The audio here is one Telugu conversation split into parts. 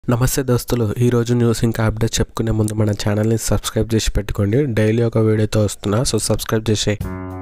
నమస్తే దోస్తులు ఈ రోజు న్యూస్ ఇంకా అప్డేట్ చెప్పుకునే ముందు మన ఛానల్ని సబ్స్క్రైబ్ చేసి పెట్టుకోండి డైలీ ఒక వీడియోతో వస్తున్నా సో సబ్స్క్రైబ్ చేసే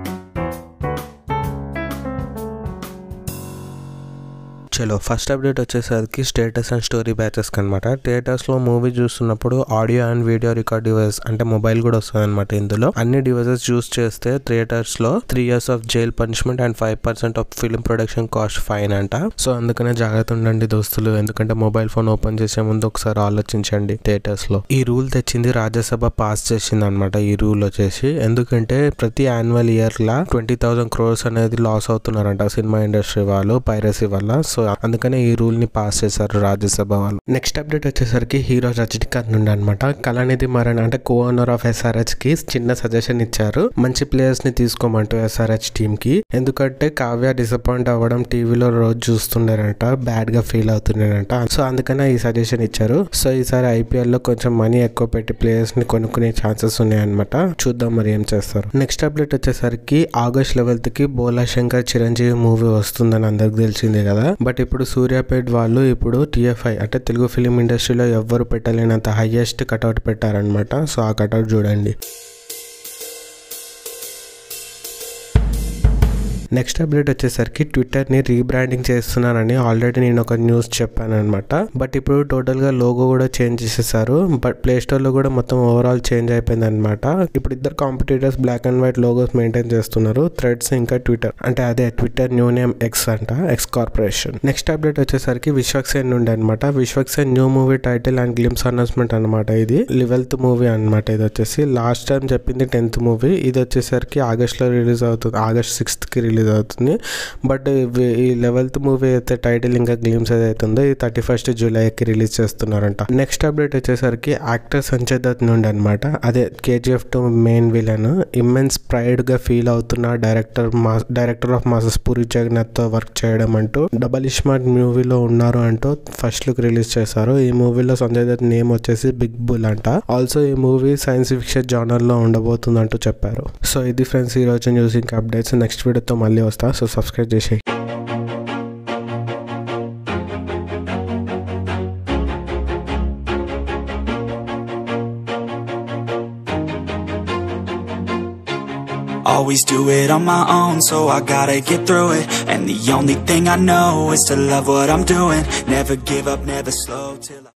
చలో ఫస్ట్ అప్డేట్ వచ్చేసరికి స్టేటస్ అండ్ స్టోరీ బ్యాచెస్ అనమాట థియేటర్స్లో మూవీ చూస్తున్నప్పుడు audio and video record device అంటే మొబైల్ కూడా వస్తుంది అనమాట ఇందులో అన్ని డివైసెస్ యూస్ చేస్తే థియేటర్స్ లో three years of jail punishment and five percent of film production cost fine అంట సో అందుకనే జాగ్రత్త ఉండండి దోస్తులు ఎందుకంటే మొబైల్ ఫోన్ ఓపెన్ చేసే ముందు ఒకసారి ఆలోచించండి థియేటర్స్ లో ఈ రూల్ తెచ్చింది రాజ్యసభ పాస్ చేసింది అనమాట ఈ రూల్ వచ్చేసి ఎందుకంటే ప్రతి యాన్యువల్ ఇయర్ లా ట్వంటీ థౌసండ్ క్రోర్స్ అనేది లాస్ అవుతున్నారంట సినిమా ఇండస్ట్రీ వాళ్ళు పైరసీ వల్ల సో అందుకనే ఈ రూల్ ని పాస్ చేశారు రాజ్యసభ వాళ్ళు నెక్స్ట్ అప్డేట్ వచ్చేసరికి హీరో రజనీకాంత్ నుండి అనమాట కళానిధి మరణ్ అంటే కో ఓనర్ ఆఫ్ ఎస్ఆర్హెచ్ కి చిన్న సజెషన్ ఇచ్చారు మంచి ప్లేయర్స్ ని తీసుకోమంటూ ఎస్ఆర్హెచ్ టీమ్ కి ఎందుకంటే కావ్య డిసప్పాయింట్ అవ్వడం టీవీలో రోజు చూస్తుండేనంట బ్యాడ్ గా ఫీల్ అవుతుండేనంట సో అందుకనే ఈ సజెషన్ ఇచ్చారు సో ఈసారి ఐపీఎల్ లో కొంచెం మనీ ఎక్కువ పెట్టి ప్లేయర్స్ ని కొనుక్కునే ఛాన్సెస్ ఉన్నాయన్నమాట చూద్దాం మరి ఏం చేస్తారు నెక్స్ట్ అప్డేట్ వచ్చేసరికి ఆగస్ట్ లెవెల్త్ కి బోలా శంకర్ చిరంజీవి మూవీ వస్తుందని అందరికి తెలిసిందే కదా బట్ ఇప్పుడు సూర్యాపేట్ వాళ్ళు ఇప్పుడు టిఎఫ్ఐ అంటే తెలుగు ఫిలిం ఇండస్ట్రీలో ఎవ్వరు పెట్టలేనంత హైయెస్ట్ కటౌట్ పెట్టారనమాట సో ఆ కటౌట్ చూడండి నెక్స్ట్ అప్డేట్ వచ్చేసరికి ట్విట్టర్ని రీబ్రాండింగ్ చేస్తున్నారని ఆల్రెడీ నేను ఒక న్యూస్ చెప్పాను అనమాట బట్ ఇప్పుడు టోటల్గా లోగో కూడా చేంజ్ చేసేసారు బట్ ప్లే స్టోర్లో కూడా మొత్తం ఓవరాల్ చేంజ్ అయిపోయింది అనమాట ఇప్పుడు ఇద్దరు competitors black and white logos maintain చేస్తున్నారు థ్రెడ్స్ ఇంకా ట్విట్టర్ అంటే అదే ట్విట్టర్ న్యూ నేమ్ ఎక్స్ అంట ఎక్స్ కార్పొరేషన్ నెక్స్ట్ అప్డేట్ వచ్చేసరికి విశ్వక్సేన్ నుండి అనమాట Vishwak Sen new movie title and glimpse announcement అనమాట ఇది లెవెల్త్ మూవీ అనమాట ఇది వచ్చేసి లాస్ట్ టైం చెప్పింది టెన్త్ మూవీ ఇది వచ్చేసరికి ఆగస్ట్ లో రిలీజ్ అవుతుంది ఆగస్ట్ సిక్స్త్ కి రిలీజ్ అవుతుంది బట్ ఈ లెవెల్త్ మూవీ అయితే టైటిల్ ఇంకా గ్లిమ్స్ ఏదైతే ఉందో ఇది థర్టీ ఫస్ట్ జూలైకి రిలీజ్ చేస్తున్నారంట నెక్స్ట్ అప్డేట్ వచ్చేసరికి యాక్టర్ సంజయ్ దత్ నుండి అనమాట అదే KGF two main villain immense pride గా ఫీల్ అవుతున్న director director of masses Puri Jagannadh తో వర్క్ చేయడం అంటూ డబల్ ఇస్మార్ట్ మూవీలో ఉన్నారు అంటూ ఫస్ట్ లుక్ రిలీజ్ చేశారు ఈ మూవీలో సంజయ్ దత్ నేమ్ వచ్చేసి బిగ్ బుల్ అంట ఆల్సో ఈ మూవీ సైన్స్ ఫిక్షన్ జానర్ లో ఉండబోతుంది అంటూ చెప్పారు సో ఇది ఫ్రెండ్స్ ఈ రోజు న్యూస్ ఇంకా అప్డేట్స్ నెక్స్ట్ వీడియోతో మళ్ళీ వస్తా సో సబ్స్క్రైబ్ చేసి Always do it on my own, so I gotta get through it And the only thing I know is to love what I'm doing Never give up, never slow till I